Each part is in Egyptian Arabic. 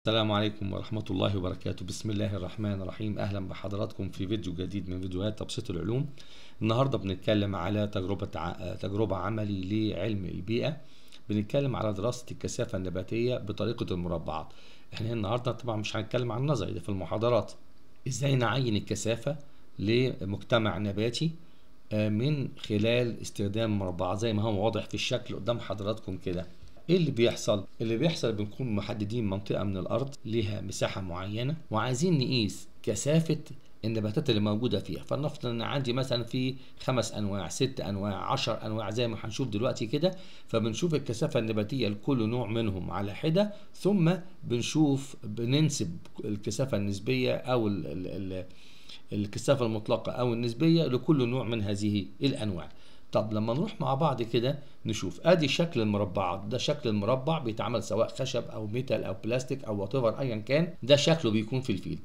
السلام عليكم ورحمة الله وبركاته بسم الله الرحمن الرحيم أهلا بحضراتكم في فيديو جديد من فيديوهات تبسيط العلوم النهاردة بنتكلم على تجربة ع... تجربة عملي لعلم البيئة بنتكلم على دراسة الكثافة النباتية بطريقة المربعات احنا النهاردة طبعا مش هنتكلم عن النظري ده في المحاضرات ازاي نعين الكثافة لمجتمع نباتي من خلال استخدام مربعات زي ما هو واضح في الشكل قدام حضراتكم كده ايه اللي بيحصل اللي بيحصل بنكون محددين منطقه من الارض ليها مساحه معينه وعايزين نقيس كثافه النباتات اللي موجوده فيها فلنفرض ان عندي مثلا في خمس انواع ست انواع عشر انواع زي ما هنشوف دلوقتي كده فبنشوف الكثافه النباتيه لكل نوع منهم على حده ثم بنشوف بننسب الكثافه النسبيه او ال ال ال الكثافه المطلقه او النسبيه لكل نوع من هذه الانواع طب لما نروح مع بعض كده نشوف ادي شكل المربعات ده شكل المربع بيتعمل سواء خشب او ميتال او بلاستيك او وات ايا كان ده شكله بيكون في الفيلد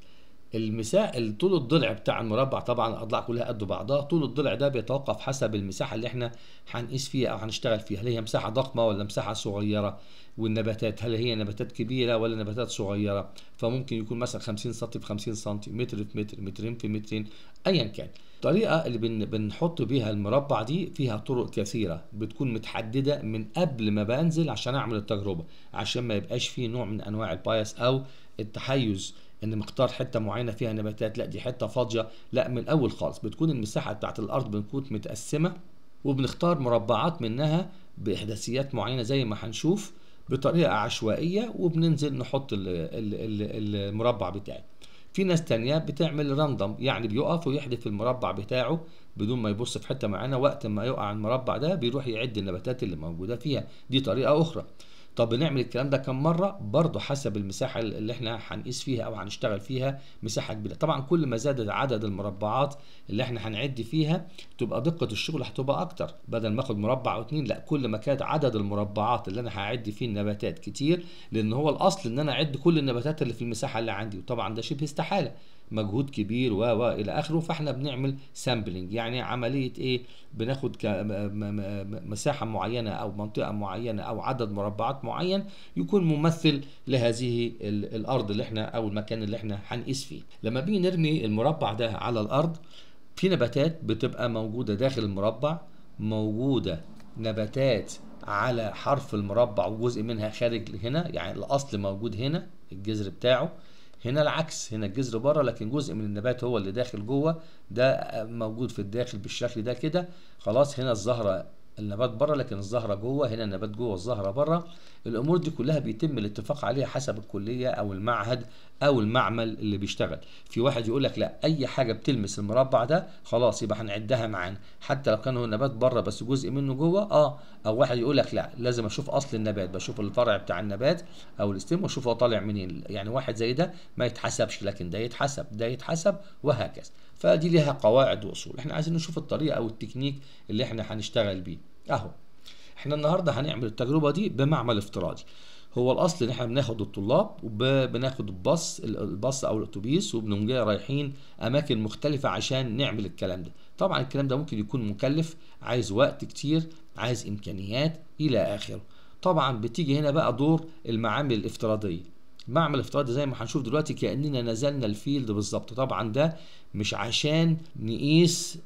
المساحه طول الضلع بتاع المربع طبعا الاضلاع كلها قد بعضها طول الضلع ده بيتوقف حسب المساحه اللي احنا هنقيس فيها او هنشتغل فيها هل هي مساحه ضخمه ولا مساحه صغيره والنباتات هل هي نباتات كبيره ولا نباتات صغيره فممكن يكون مثلا 50 سم في 50 سم متر في متر مترين في مترين ايا كان الطريقه اللي بن بنحط بيها المربع دي فيها طرق كثيره بتكون متحدده من قبل ما بنزل عشان اعمل التجربه عشان ما يبقاش فيه نوع من انواع البايس او التحيز ان مختار حته معينه فيها نباتات لا دي حته فاضيه لا من الاول خالص بتكون المساحه بتاعت الارض بتكون متقسمه وبنختار مربعات منها باحداثيات معينه زي ما هنشوف بطريقه عشوائيه وبننزل نحط ال ال ال المربع بتاعي في ناس تانية بتعمل راندوم يعني بيقف ويحدف المربع بتاعه بدون ما يبص في حته معينه وقت ما يقع المربع ده بيروح يعد النباتات اللي موجوده فيها دي طريقه اخرى طب بنعمل الكلام ده كم مره برضه حسب المساحه اللي احنا هنقيس فيها او هنشتغل فيها مساحه كبيره طبعا كل ما زاد عدد المربعات اللي احنا هنعد فيها تبقى دقه الشغل هتبقى اكتر بدل ما اخد مربع او اتنين لا كل ما كان عدد المربعات اللي انا هعد فيه النباتات كتير لان هو الاصل ان انا اعد كل النباتات اللي في المساحه اللي عندي وطبعا ده شبه استحاله مجهود كبير و و الى اخره فاحنا بنعمل سامبلنج يعني عمليه ايه بناخد مساحه معينه او منطقه معينه او عدد مربعات معين يكون ممثل لهذه الارض اللي احنا او المكان اللي احنا هنقيس فيه لما بيجي نرمي المربع ده على الارض في نباتات بتبقى موجوده داخل المربع موجوده نباتات على حرف المربع وجزء منها خارج هنا يعني الاصل موجود هنا الجذر بتاعه هنا العكس هنا الجذر بره لكن جزء من النبات هو اللي داخل جوه ده موجود في الداخل بالشكل ده كده خلاص هنا الزهره النبات بره لكن الزهره جوه هنا النبات جوه الزهره بره الامور دي كلها بيتم الاتفاق عليها حسب الكليه او المعهد او المعمل اللي بيشتغل في واحد يقول لك لا اي حاجه بتلمس المربع ده خلاص يبقى هنعدها معانا حتى لو كان هو النبات بره بس جزء منه جوه اه او واحد يقول لك لا لازم اشوف اصل النبات بشوف الفرع بتاع النبات او الاستيم واشوف هو طالع منين يعني واحد زي ده ما يتحسبش لكن ده يتحسب ده يتحسب وهكذا فدي ليها قواعد واصول احنا عايزين نشوف الطريقه او التكنيك اللي احنا هنشتغل بيه اهو احنا النهارده هنعمل التجربه دي بمعمل افتراضي هو الاصل ان احنا بناخد الطلاب وبناخد الباص الباص او الاتوبيس وبنقوم جاي رايحين اماكن مختلفه عشان نعمل الكلام ده طبعا الكلام ده ممكن يكون مكلف عايز وقت كتير عايز امكانيات الى اخره طبعا بتيجي هنا بقى دور المعامل الافتراضيه معمل افتراضي زي ما هنشوف دلوقتي كاننا نزلنا الفيلد بالظبط طبعا ده مش عشان نقيس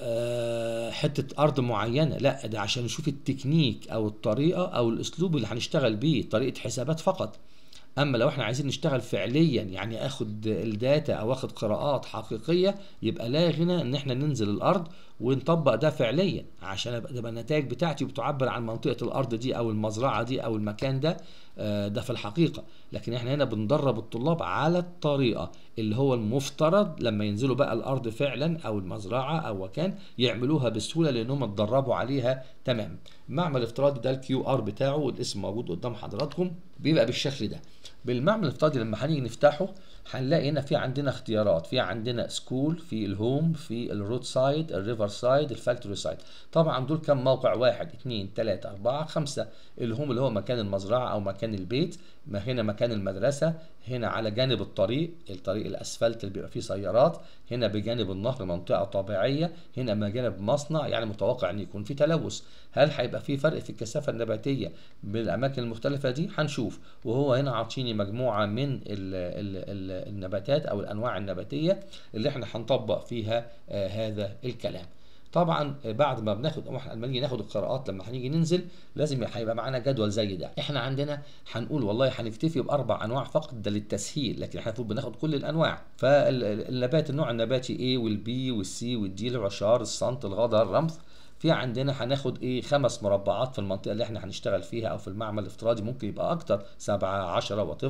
حته ارض معينه لا ده عشان نشوف التكنيك او الطريقه او الاسلوب اللي هنشتغل بيه طريقه حسابات فقط اما لو احنا عايزين نشتغل فعليا يعني اخد الداتا او اخد قراءات حقيقيه يبقى لا غنى ان احنا ننزل الارض ونطبق ده فعليا عشان تبقى النتائج بتاعتي بتعبر عن منطقه الارض دي او المزرعه دي او المكان ده ده في الحقيقه لكن احنا هنا بندرب الطلاب على الطريقه اللي هو المفترض لما ينزلوا بقى الارض فعلا او المزرعه او مكان يعملوها بسهوله لانهم اتدربوا عليها تمام المعمل الافتراضي ده الكيو ار بتاعه والاسم موجود قدام حضراتكم بيبقى بالشكل ده بالمعمل الافتراضي لما هنيجي نفتحه هنلاقي هنا في عندنا اختيارات في عندنا سكول في الهوم في الرود سايد الريفر سايد الفاكتوري سايد طبعا دول كم موقع واحد اثنين ثلاثة أربعة خمسة الهوم اللي هو مكان المزرعة أو مكان البيت ما هنا مكان المدرسة هنا على جانب الطريق الطريق الأسفلت اللي بيبقى فيه سيارات هنا بجانب النهر منطقة طبيعية هنا بجانب مصنع يعني متوقع أن يكون في تلوث هل هيبقى في فرق في الكثافة النباتية بين الأماكن المختلفة دي هنشوف وهو هنا عاطيني مجموعة من ال ال ال النباتات أو الأنواع النباتية اللي احنا هنطبق فيها آه هذا الكلام طبعا بعد ما بناخد لما نيجي ناخد القراءات لما هنيجي ننزل لازم هيبقى معانا جدول زي ده احنا عندنا هنقول والله هنكتفي باربع انواع فقط ده للتسهيل لكن احنا المفروض بناخد كل الانواع فالنبات النوع النباتي A والبي والسي والدي العشار الصنط الغضا الرمث في عندنا هناخد ايه خمس مربعات في المنطقه اللي احنا هنشتغل فيها او في المعمل الافتراضي ممكن يبقى اكتر سبعة عشرة وات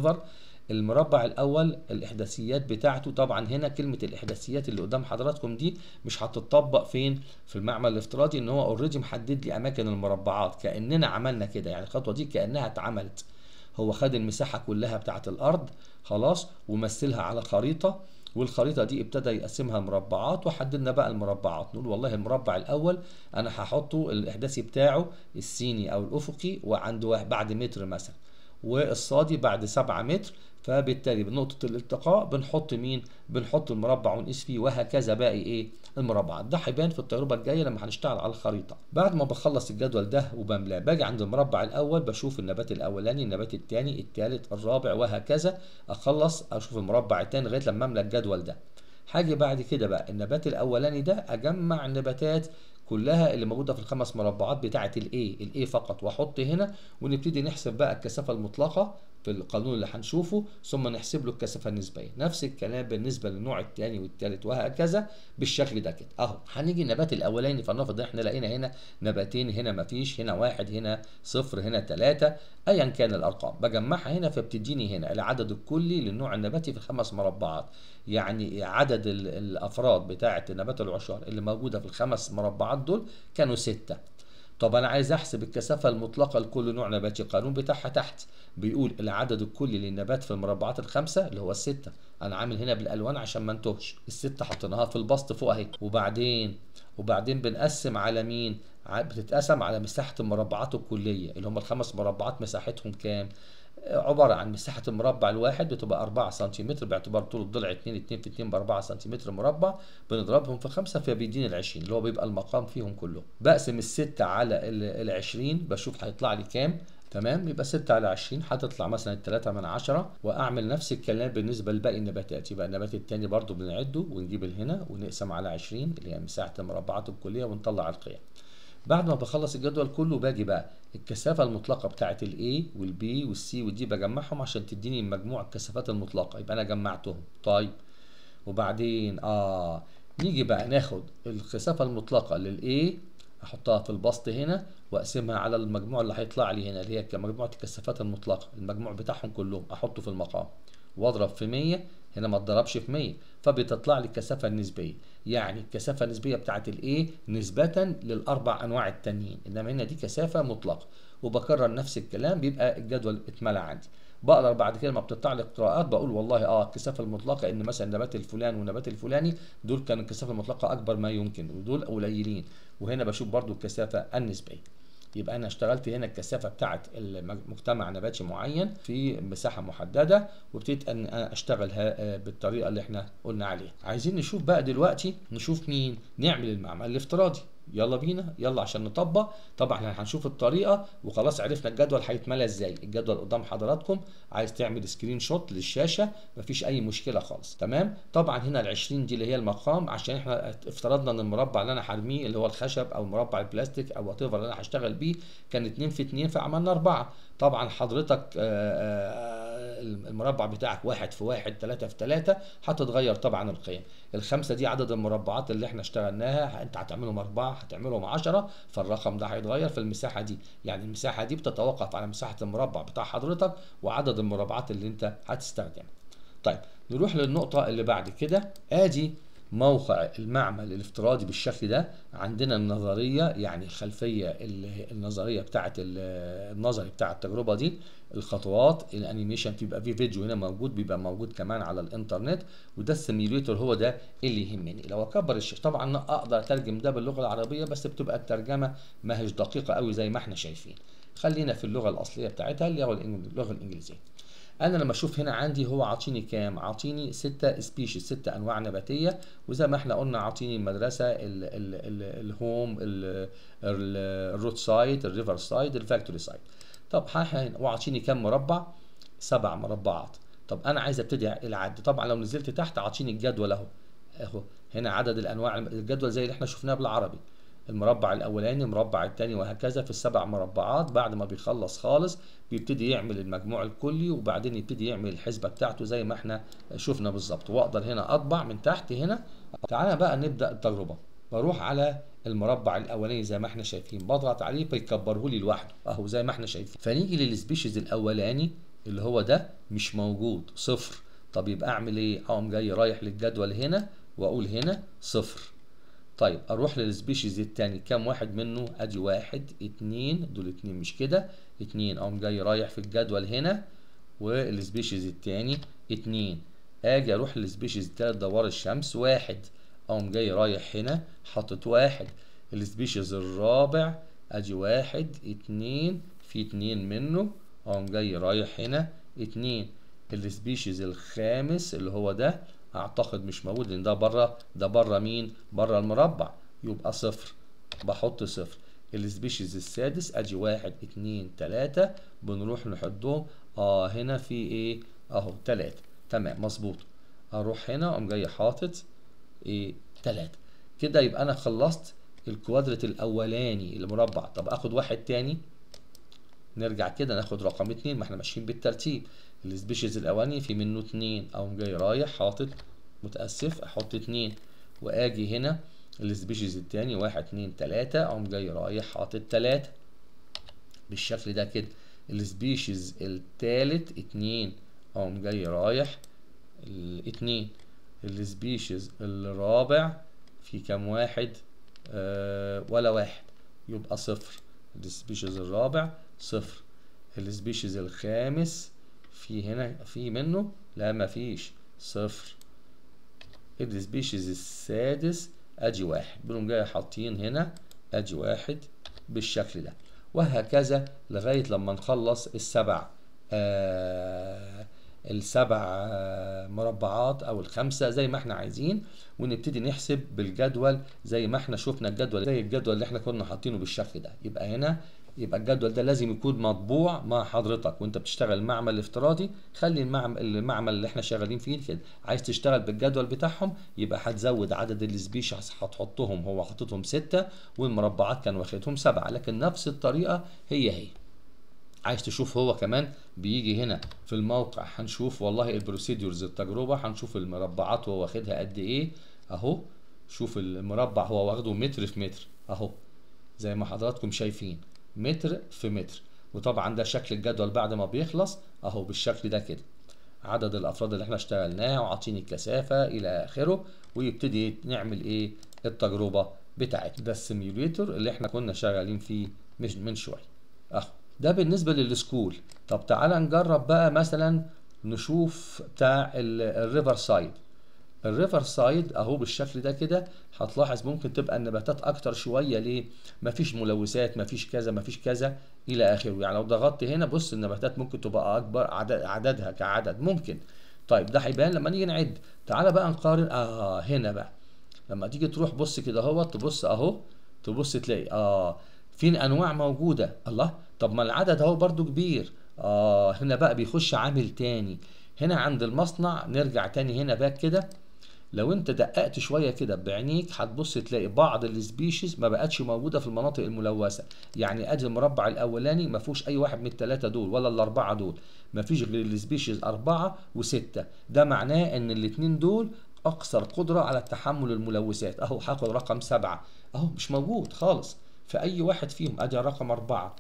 المربع الاول الاحداثيات بتاعته طبعا هنا كلمه الاحداثيات اللي قدام حضراتكم دي مش هتطبق فين في المعمل الافتراضي ان هو اوريدي محدد لي اماكن المربعات كاننا عملنا كده يعني الخطوه دي كانها اتعملت هو خد المساحه كلها بتاعه الارض خلاص ومثلها على خريطه والخريطة دي ابتدى يقسمها مربعات وحددنا بقى المربعات نقول والله المربع الأول أنا هحطه الإحداثي بتاعه السيني أو الأفقي وعنده بعد متر مثلا والصادي بعد 7 متر فبالتالي بنقطة الالتقاء بنحط مين؟ بنحط المربع ونقيس فيه وهكذا باقي ايه؟ المربعات ده هيبان في التجربة الجاية لما هنشتغل على الخريطة. بعد ما بخلص الجدول ده وبملاه باجي عند المربع الأول بشوف النبات الأولاني، النبات الثاني، الثالث، الرابع وهكذا أخلص أشوف المربع الثاني لغاية لما أملى الجدول ده. هاجي بعد كده بقى النبات الأولاني ده أجمع النباتات كلها اللي موجوده في الخمس مربعات بتاعه الاي الاي فقط واحط هنا ونبتدي نحسب بقى الكثافه المطلقه في القانون اللي هنشوفه ثم نحسب له الكثافه النسبيه نفس الكلام بالنسبه للنوع الثاني والثالث وهكذا بالشكل ده كده اهو هنيجي النبات الاولاني فلنفرض احنا لقينا هنا نباتين هنا مفيش هنا واحد هنا صفر هنا ثلاثة ايا كان الارقام بجمعها هنا فبتديني هنا العدد الكلي للنوع النباتي في الخمس مربعات يعني عدد الافراد بتاعه نبات العشار اللي موجوده في الخمس مربعات دول كانوا ستة طب انا عايز احسب الكثافه المطلقه لكل نوع نباتي القانون بتاعها تحت بيقول العدد الكلي للنبات في المربعات الخمسه اللي هو السته انا عامل هنا بالالوان عشان ما انتهش السته حطيناها في البسط فوق اهي وبعدين وبعدين بنقسم على مين بتتقسم على مساحه المربعات الكليه اللي هم الخمس مربعات مساحتهم كام عبارة عن مساحة المربع الواحد بتبقى 4 سنتيمتر باعتبار طول الضلع 2 2 في 2 ب 4 سنتيمتر مربع بنضربهم في 5 فبيديني ال 20 اللي هو بيبقى المقام فيهم كلهم بقسم الستة على ال 20 بشوف هيطلع لي كام تمام يبقى 6 على 20 هتطلع مثلا 3 من 10 واعمل نفس الكلام بالنسبه لباقي النباتات يبقى النبات الثاني برضو بنعده ونجيب هنا ونقسم على 20 اللي هي مساحه المربعات الكليه ونطلع القيم بعد ما بخلص الجدول كله باجي بقى الكثافة المطلقة بتاعة ال A وال B وال C وال D بجمعهم عشان تديني مجموع الكثافات المطلقة يبقى أنا جمعتهم طيب وبعدين آه نيجي بقى ناخد الكثافة المطلقة لل A أحطها في البسط هنا وأقسمها على المجموع اللي هيطلع لي هنا اللي هي مجموعة الكثافات المطلقة المجموع بتاعهم كلهم أحطه في المقام واضرب في 100 هنا ما اتضربش في 100 فبتطلع لي الكثافه النسبيه يعني الكثافه النسبيه بتاعه الايه نسبه للاربع انواع التانيين انما هنا دي كثافه مطلقه وبكرر نفس الكلام بيبقى الجدول اتملى عندي بقدر بعد كده لما بتطلع لي القراءات بقول والله اه الكثافه المطلقه ان مثلا النبات الفلاني والنبات الفلاني دول كان الكثافه المطلقه اكبر ما يمكن ودول قليلين وهنا بشوف برضو الكثافه النسبيه يبقى انا اشتغلت هنا الكثافه بتاعه المجتمع نباتي معين في مساحه محدده وابتديت ان اشتغل بالطريقه اللي احنا قلنا عليها عايزين نشوف بقى دلوقتي نشوف مين نعمل المعمل الافتراضي يلا بينا يلا عشان نطبق طبعا احنا هنشوف الطريقه وخلاص عرفنا الجدول هيتملى ازاي الجدول قدام حضراتكم عايز تعمل سكرين شوت للشاشه مفيش اي مشكله خالص تمام طبعا هنا ال 20 دي اللي هي المقام عشان احنا افترضنا ان المربع اللي انا هرميه اللي هو الخشب او مربع البلاستيك او وات اللي انا هشتغل بيه كان 2 في 2 فعملنا 4 طبعا حضرتك المربع بتاعك واحد في واحد ثلاثة في ثلاثة هتتغير طبعا القيم الخمسة دي عدد المربعات اللي احنا اشتغلناها انت هتعملهم أربعة هتعملهم عشرة فالرقم ده هيتغير في المساحة دي يعني المساحة دي بتتوقف على مساحة المربع بتاع حضرتك وعدد المربعات اللي انت هتستخدمها طيب نروح للنقطة اللي بعد كده ادي موقع المعمل الافتراضي بالشكل ده عندنا النظرية يعني الخلفية النظرية بتاعة النظري بتاع التجربة دي الخطوات الانيميشن بيبقى فيه فيديو هنا موجود بيبقى موجود كمان على الانترنت وده السيميوليتور هو ده اللي يهمني لو اكبر الشاشة طبعا انا اقدر اترجم ده باللغة العربية بس بتبقى الترجمة ما هيش دقيقة قوي زي ما احنا شايفين خلينا في اللغه الاصليه بتاعتها اللي هو اللغه الانجليزيه انا لما اشوف هنا عندي هو عاطيني كام عاطيني ستة سبيشيز ستة انواع نباتيه وزي ما احنا قلنا عاطيني المدرسه ال ال ال الهوم الروت سايد الريفر سايد الفاكتوري سايد طب وعاطيني كام مربع سبع مربعات طب انا عايز ابتدي العد طبعا لو نزلت تحت عاطيني الجدول اهو اهو هنا عدد الانواع الجدول زي اللي احنا شفناه بالعربي المربع الاولاني المربع الثاني وهكذا في السبع مربعات بعد ما بيخلص خالص بيبتدي يعمل المجموع الكلي وبعدين يبتدي يعمل الحسبه بتاعته زي ما احنا شفنا بالظبط واقدر هنا اطبع من تحت هنا تعالى بقى نبدا التجربه بروح على المربع الاولاني زي ما احنا شايفين بضغط عليه فيكبره لي لوحده اهو زي ما احنا شايفين فنيجي للسبيشيز الاولاني اللي هو ده مش موجود صفر طب يبقى اعمل ايه اقوم جاي رايح للجدول هنا واقول هنا صفر طيب اروح للسبيشيز التاني كام واحد منه ادي واحد اتنين دول اتنين مش كده اتنين اقوم جاي رايح في الجدول هنا والسبيشيز التاني اتنين اجي اروح للسبيشيز التالت دوار الشمس واحد اقوم جاي رايح هنا حاطط واحد السبيشيز الرابع ادي واحد اتنين في اتنين منه اقوم جاي رايح هنا اتنين السبيشيز الخامس اللي هو ده اعتقد مش موجود لان ده بره ده بره مين بره المربع يبقى صفر بحط صفر السبيشيز السادس ادي واحد اتنين تلاتة بنروح نحطهم اه هنا في ايه اهو تلاتة تمام مظبوط اروح هنا اقوم جاي حاطط ايه تلاتة كده يبقى انا خلصت الكوادرت الاولاني المربع طب اخد واحد تاني نرجع كده ناخد رقم اتنين ما احنا ماشيين بالترتيب السبيشيز الاولاني في منه اتنين اقوم جاي رايح حاطط متاسف احط اتنين واجي هنا السبيشيز التاني واحد اتنين تلاتة اقوم جاي رايح حاطط تلاتة بالشكل ده كده السبيشيز التالت اتنين اقوم جاي رايح الاتنين السبيشيز الرابع في كام واحد آه ولا واحد يبقى صفر السبيشيز الرابع صفر السبيشيز الخامس في هنا في منه لا مفيش صفر السبيشيز السادس ادي واحد بنقوم جاي حاطين هنا ادي واحد بالشكل ده وهكذا لغايه لما نخلص السبع آه السبع آه مربعات او الخمسه زي ما احنا عايزين ونبتدي نحسب بالجدول زي ما احنا شفنا الجدول زي الجدول اللي احنا كنا حاطينه بالشكل ده يبقى هنا يبقى الجدول ده لازم يكون مطبوع مع حضرتك وانت بتشتغل المعمل الافتراضي خلي المعمل المعمل اللي احنا شغالين فيه كده عايز تشتغل بالجدول بتاعهم يبقى هتزود عدد السبيشيز هتحطهم هو حاططهم ستة والمربعات كان واخدهم سبعة لكن نفس الطريقة هي هي عايز تشوف هو كمان بيجي هنا في الموقع هنشوف والله البروسيدورز التجربة هنشوف المربعات هو واخدها قد ايه اهو شوف المربع هو واخده متر في متر اهو زي ما حضراتكم شايفين متر في متر وطبعا ده شكل الجدول بعد ما بيخلص اهو بالشكل ده كده عدد الافراد اللي احنا اشتغلناه وعاطيني الكثافه الى اخره ويبتدي نعمل ايه التجربه بتاعتنا ده السيميوليتور اللي احنا كنا شغالين فيه مش من شويه اهو ده بالنسبه للسكول طب تعالى نجرب بقى مثلا نشوف بتاع الريفر سايد الريفر سايد اهو بالشكل ده كده هتلاحظ ممكن تبقى النباتات اكتر شويه ليه مفيش ملوثات مفيش كذا مفيش كذا الى اخره يعني لو ضغطت هنا بص النباتات ممكن تبقى اكبر عدد عددها كعدد ممكن طيب ده هيبان لما نيجي نعد تعالى بقى نقارن اه هنا بقى لما تيجي تروح بص كده اهو تبص اهو تبص تلاقي اه في انواع موجوده الله طب ما العدد اهو برضو كبير اه هنا بقى بيخش عامل تاني هنا عند المصنع نرجع تاني هنا بقى كده لو انت دققت شويه كده بعينيك هتبص تلاقي بعض السبيشيز ما بقتش موجوده في المناطق الملوثه يعني ادي المربع الاولاني ما فيهوش اي واحد من الثلاثه دول ولا الاربعه دول ما فيش غير السبيشيز اربعه وسته ده معناه ان الاثنين دول اكثر قدره على تحمل الملوثات اهو هاخد رقم سبعه اهو مش موجود خالص في اي واحد فيهم ادي رقم اربعه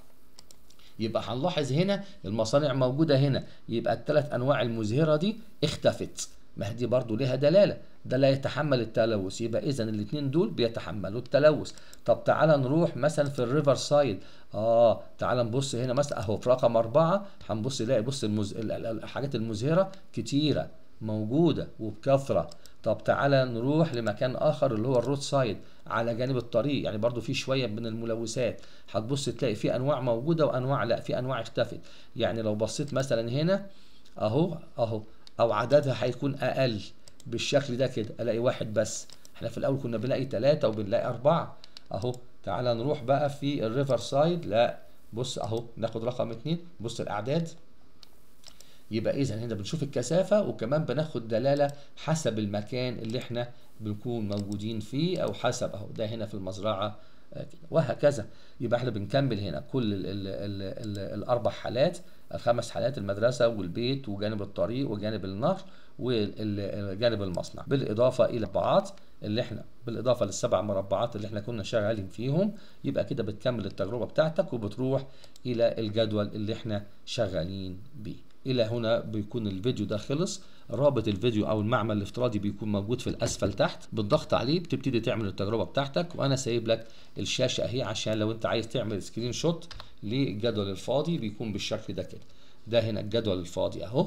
يبقى هنلاحظ هنا المصانع موجوده هنا يبقى الثلاث انواع المزهره دي اختفت ما دي برضو ليها دلاله ده لا يتحمل التلوث يبقى اذا الاثنين دول بيتحملوا التلوث طب تعال نروح مثلا في الريفر سايد اه تعال نبص هنا مثلا اهو في رقم أربعة هنبص نلاقي بص المز... الحاجات المزهرة كتيرة موجودة وبكثرة طب تعالى نروح لمكان اخر اللي هو الرود سايد على جانب الطريق يعني برضو في شويه من الملوثات هتبص تلاقي في انواع موجوده وانواع لا في انواع اختفت يعني لو بصيت مثلا هنا اهو اهو او عددها هيكون اقل بالشكل ده كده الاقي واحد بس احنا في الاول كنا بنلاقي ثلاثة وبنلاقي اربعة اهو تعالى نروح بقى في الريفر سايد لا بص اهو ناخد رقم اتنين بص الاعداد يبقى اذا هنا بنشوف الكثافة وكمان بناخد دلالة حسب المكان اللي احنا بنكون موجودين فيه او حسب اهو ده هنا في المزرعة وهكذا يبقى احنا بنكمل هنا كل ال ال ال ال الاربع حالات الخمس حالات المدرسة والبيت وجانب الطريق وجانب النهر وجانب المصنع بالاضافة الى مربعات اللي احنا بالاضافة للسبع مربعات اللي احنا كنا شغالين فيهم يبقى كده بتكمل التجربة بتاعتك وبتروح الى الجدول اللي احنا شغالين بيه الى هنا بيكون الفيديو ده خلص رابط الفيديو او المعمل الافتراضي بيكون موجود في الاسفل تحت بالضغط عليه بتبتدي تعمل التجربه بتاعتك وانا سايب لك الشاشه اهي عشان لو انت عايز تعمل سكرين شوت للجدول الفاضي بيكون بالشكل ده كده ده هنا الجدول الفاضي اهو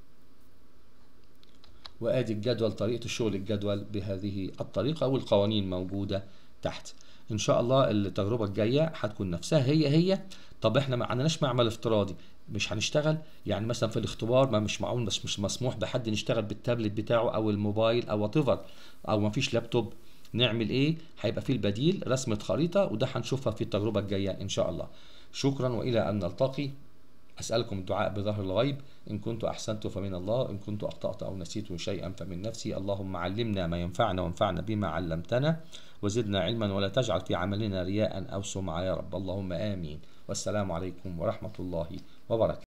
وادي الجدول طريقه الشغل الجدول بهذه الطريقه والقوانين موجوده تحت ان شاء الله التجربه الجايه هتكون نفسها هي هي طب احنا ما عندناش معمل افتراضي مش هنشتغل يعني مثلا في الاختبار ما مش معقول بس مش مسموح بحد يشتغل بالتابلت بتاعه او الموبايل او وات او ما فيش لابتوب نعمل ايه هيبقى فيه البديل رسمه خريطه وده هنشوفها في التجربه الجايه ان شاء الله شكرا والى ان نلتقي أسألكم الدعاء بظهر الغيب إن كنت أحسنت فمن الله إن كنت أخطأت أو نسيت شيئا فمن نفسي اللهم علمنا ما ينفعنا وانفعنا بما علمتنا وزدنا علما ولا تجعل في عملنا رياء أو سمعة يا رب اللهم آمين والسلام عليكم ورحمة الله وبركاته